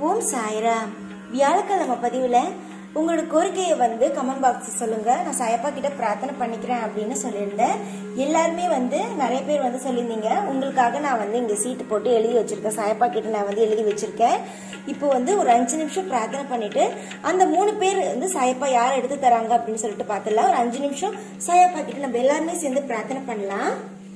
ஓம் சாய்ராம் வியாழக்கிழமை பதிவில் உங்களோட கோரிக்கையை வந்து கமெண்ட் பாக்ஸ் சொல்லுங்க நான் சாயப்பா கிட்ட பிரார்த்தனை பண்ணிக்கிறேன் அப்படின்னு சொல்லியிருந்தேன் எல்லாருமே வந்து நிறைய பேர் வந்து சொல்லியிருந்தீங்க உங்களுக்காக நான் வந்து இங்கே சீட்டு போட்டு எழுதி வச்சிருக்கேன் சாயப்பா கிட்ட நான் வந்து எழுதி வச்சிருக்கேன் இப்போ வந்து ஒரு அஞ்சு நிமிஷம் பிரார்த்தனை பண்ணிட்டு அந்த மூணு பேர் வந்து சாயப்பா யார் எடுத்து தராங்க அப்படின்னு சொல்லிட்டு பார்த்துடலாம் ஒரு அஞ்சு நிமிஷம் சாயப்பா கிட்ட நம்ம எல்லாருமே சேர்ந்து பிரார்த்தனை பண்ணலாம்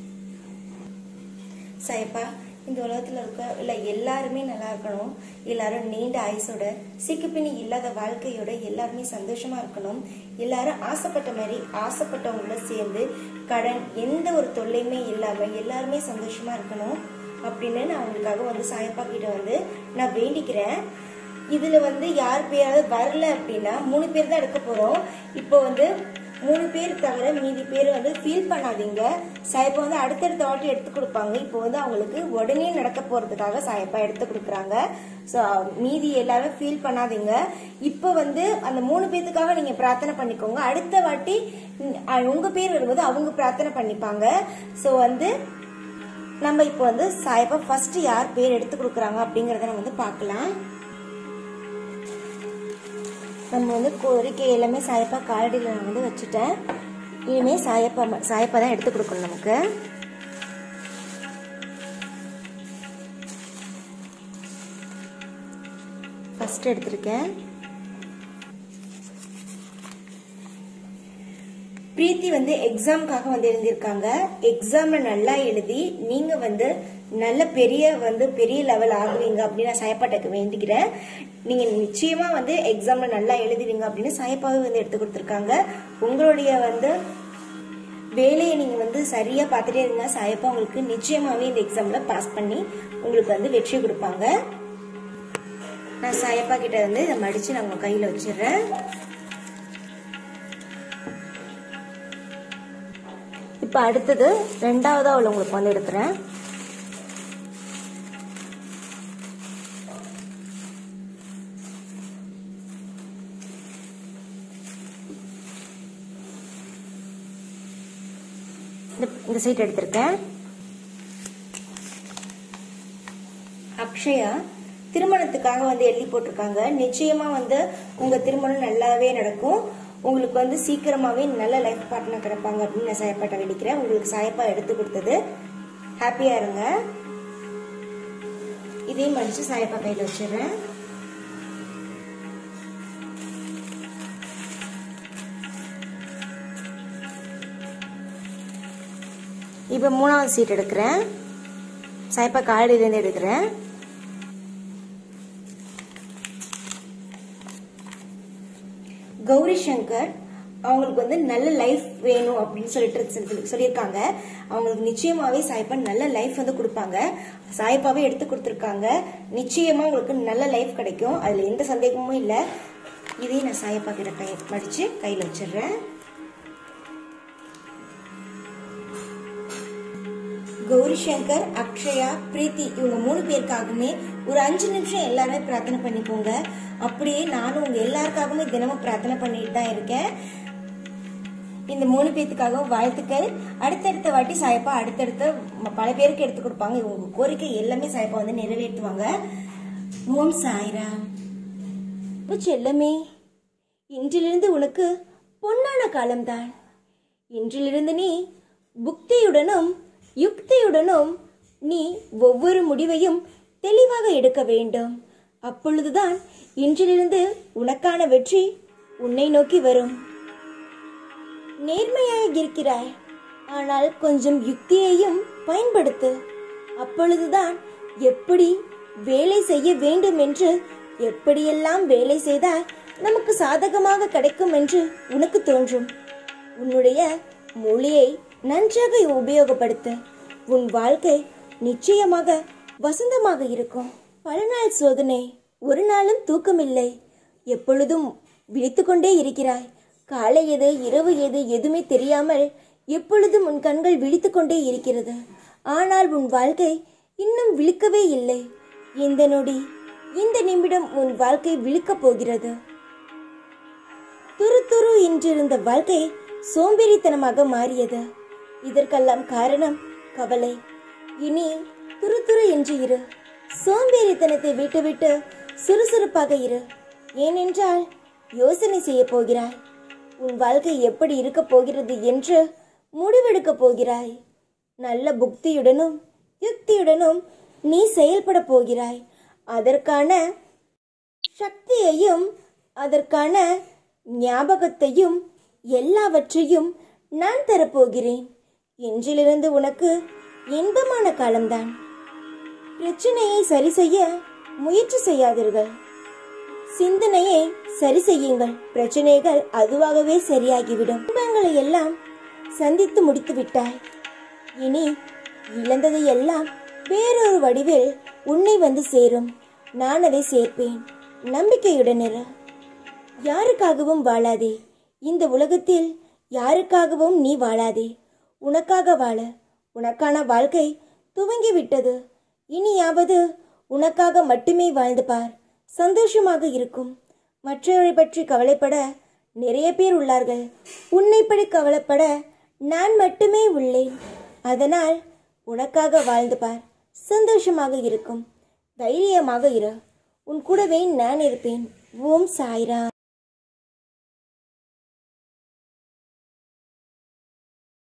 சாயப்பா இந்த உலகத்துல இருக்க இல்ல எல்லாருமே நல்லா இருக்கணும் எல்லாரும் நீண்ட ஆயுசோட சிக்குப்பினி இல்லாத வாழ்க்கையோட எல்லாருமே சந்தோஷமா இருக்கணும் எல்லாரும் ஆசைப்பட்ட மாதிரி ஆசைப்பட்டவங்களோட சேர்ந்து கடன் எந்த ஒரு தொல்லையுமே இல்லாம எல்லாருமே சந்தோஷமா இருக்கணும் அப்படின்னு நான் உங்களுக்காக வந்து சாயப்பா கிட்ட வந்து நான் வேண்டிக்கிறேன் இதுல வந்து யார் பேராவது வரல அப்படின்னா மூணு பேர் தான் எடுக்க போறோம் இப்போ வந்து மூணு பேர் தவிர மீதி பேர் வந்து ஃபீல் பண்ணாதீங்க சாயப்பா வந்து அடுத்தடுத்த வாட்டி எடுத்து கொடுப்பாங்க இப்போ வந்து அவங்களுக்கு உடனே நடக்க போறதுக்காக சாயப்பா எடுத்து கொடுக்குறாங்க ஸோ மீதி எல்லாரும் ஃபீல் பண்ணாதீங்க இப்போ வந்து அந்த மூணு பேத்துக்காக நீங்க பிரார்த்தனை பண்ணிக்கோங்க அடுத்த வாட்டி ம், அஹ், உங்க பேர் வரும்போது அவங்க பிரார்த்தனை பண்ணிப்பாங்க ஸோ வந்து நம்ம இப்போ வந்து சாயப்பா ஃபர்ஸ்ட் யார் பேர் எடுத்து கொடுக்குறாங்க அப்படிங்கறத நம்ம வந்து பார்க்கலாம் நம்ம வந்து கோரிக்கை எல்லாமே சாயப்பா காலடியில் நான் வந்து வச்சுட்டேன் இனிமே சாயப்பா ம- சாயப்பா தான் எடுத்து கொடுக்கணும் நமக்கு ஃபர்ஸ்ட் எடுத்திருக்கேன் பிரீத்தி வந்து எக்ஸாம்க்காக வந்து எழுதியிருக்காங்க எக்ஸாம்ல நல்லா எழுதி நீங்க வந்து நல்ல பெரிய வந்து பெரிய லெவல் ஆகுவீங்க அப்படின்னு நான் சாயப்பாட்டக்கு வேண்டிக்கிறேன் நீங்க நிச்சயமா வந்து எக்ஸாம்ல நல்லா எழுதுவீங்க அப்படின்னு சாயப்பாவே வந்து எடுத்து கொடுத்துருக்காங்க உங்களுடைய வந்து வேலையை நீங்க வந்து சரியா பார்த்துட்டே இருந்தா சாயப்பா உங்களுக்கு நிச்சயமாவே இந்த எக்ஸாம்ல பாஸ் பண்ணி உங்களுக்கு வந்து வெற்றி கொடுப்பாங்க நான் சாயப்பா கிட்ட வந்து இதை மடிச்சு நான் உங்க கையில வச்சிடுறேன் இப்ப அடுத்தது ரெண்டாவதா உள்ளவங்களுக்கு வந்து எடுக்கிறேன் இந்த- இந்த சீட் எடுத்திருக்கேன் அக்ஷயா திருமணத்துக்காக வந்து எழுதி போட்டிருக்காங்க நிச்சயமா வந்து உங்க திருமணம் நல்லாவே நடக்கும் உங்களுக்கு வந்து சீக்கிரமாவே நல்ல லைஃப் பார்ட்னர் கிடைப்பாங்க அப்படின்னு நான் சாயப்பாட்ட வேண்டிக்கிறேன் உங்களுக்கு சாயப்பா எடுத்து கொடுத்தது ஹாப்பியா இருங்க இதையும் மடிச்சு சாயப்பா கையில வச்சிடுறேன் இப்ப மூணாவது சீட் எடுக்கிறேன் சாயப்பா காலடியிலேருந்து எடுக்கிறேன் கௌரி சங்கர் அவங்களுக்கு வந்து நல்ல லைஃப் வேணும் அப்படின்னு சொல்லிட்டு சொல்லி- சொல்லியிருக்காங்க அவங்களுக்கு நிச்சயமாவே சாய்ப்பா நல்ல லைஃப் வந்து கொடுப்பாங்க சாய்ப்பாவே எடுத்து கொடுத்துருக்காங்க நிச்சயமா உங்களுக்கு நல்ல லைஃப் கிடைக்கும் அதுல எந்த சந்தேகமும் இல்லை இதையும் நான் சாயப்பா கிட்ட கை மடிச்சு கையில வச்சிடுறேன் கௌரி சங்கர் அக்ஷயா பிரீத்தி இவங்க மூணு பேருக்காகவுமே ஒரு அஞ்சு நிமிஷம் எல்லாருமே பிரார்த்தனை பண்ணிக்கோங்க அப்படியே நானும் உங்க எல்லாருக்காகவுமே தினமும் பிரார்த்தனை பண்ணிட்டு தான் இருக்கேன் இந்த மூணு பேத்துக்காகவும் வாழ்த்துக்கள் அடுத்தடுத்த வாட்டி சாயப்பா அடுத்தடுத்த ம- பல பேருக்கு எடுத்து கொடுப்பாங்க உங்க கோரிக்கை எல்லாமே சாயப்பா வந்து நிறைவேற்றுவாங்க ஓம் சாய்ராம் செல்லமே இன்றிலிருந்து உனக்கு பொன்னான காலம்தான் இன்றிலிருந்து நீ புக்தியுடனும் யுக்தியுடனும் நீ ஒவ்வொரு முடிவையும் தெளிவாக எடுக்க வேண்டும் அப்பொழுதுதான் இன்றிலிருந்து உனக்கான வெற்றி உன்னை நோக்கி வரும் நேர்மையாக இருக்கிறாய் ஆனால் கொஞ்சம் யுக்தியையும் பயன்படுத்து அப்பொழுதுதான் எப்படி வேலை செய்ய வேண்டும் என்று எப்படியெல்லாம் வேலை செய்தால் நமக்கு சாதகமாக கிடைக்கும் என்று உனக்கு தோன்றும் உன்னுடைய மொழியை நன்றாக உபயோகப்படுத்து உன் வாழ்க்கை நிச்சயமாக வசந்தமாக இருக்கும் பல நாள் சோதனை ஒரு நாளும் தூக்கமில்லை எப்பொழுதும் விழித்துக்கொண்டே இருக்கிறாய் காலை எது இரவு எது எதுவுமே தெரியாமல் எப்பொழுதும் உன் கண்கள் விழித்துக்கொண்டே இருக்கிறது ஆனால் உன் வாழ்க்கை இன்னும் விழிக்கவே இல்லை இந்த நொடி இந்த நிமிடம் உன் வாழ்க்கை விழிக்கப் போகிறது துரு துரு என்றிருந்த வாழ்க்கை சோம்பேறித்தனமாக மாறியது இதற்கெல்லாம் காரணம் கவலை இனி துரு துரு என்று இரு சோம்பேறித்தனத்தை விட்டுவிட்டு சுறுசுறுப்பாக இரு ஏனென்றால் யோசனை செய்ய போகிறாய் உன் வாழ்க்கை எப்படி இருக்க போகிறது என்று முடிவெடுக்க போகிறாய் நல்ல புக்தியுடனும் யுக்தியுடனும் நீ செயல்பட போகிறாய் அதற்கான சக்தியையும் அதற்கான ஞாபகத்தையும் எல்லாவற்றையும் நான் தரப்போகிறேன் இன்றிலிருந்து உனக்கு இன்பமான காலம்தான் பிரச்சனையை சரி செய்ய முயற்சி செய்யாதீர்கள் சிந்தனையை சரி செய்யுங்கள் பிரச்சனைகள் அதுவாகவே சரியாகிவிடும் துன்பங்களை எல்லாம் சந்தித்து முடித்து விட்டாய் இனி இழந்ததை எல்லாம் வேறொரு வடிவில் உன்னை வந்து சேரும் நான் அதை சேர்ப்பேன் நம்பிக்கையுடன் இரு யாருக்காகவும் வாழாதே இந்த உலகத்தில் யாருக்காகவும் நீ வாழாதே உனக்காக வாழ உனக்கான வாழ்க்கை துவங்கி விட்டது இனியாவது உனக்காக மட்டுமே வாழ்ந்து பார் சந்தோஷமாக இருக்கும் மற்றவரை பற்றி கவலைப்பட நிறைய பேர் உள்ளார்கள் உன்னை பற்றி கவலைப்பட நான் மட்டுமே உள்ளேன் அதனால் உனக்காக வாழ்ந்து பார் சந்தோஷமாக இருக்கும் தைரியமாக இரு உன் கூடவே நான் இருப்பேன் ஓம் சாய்ராம்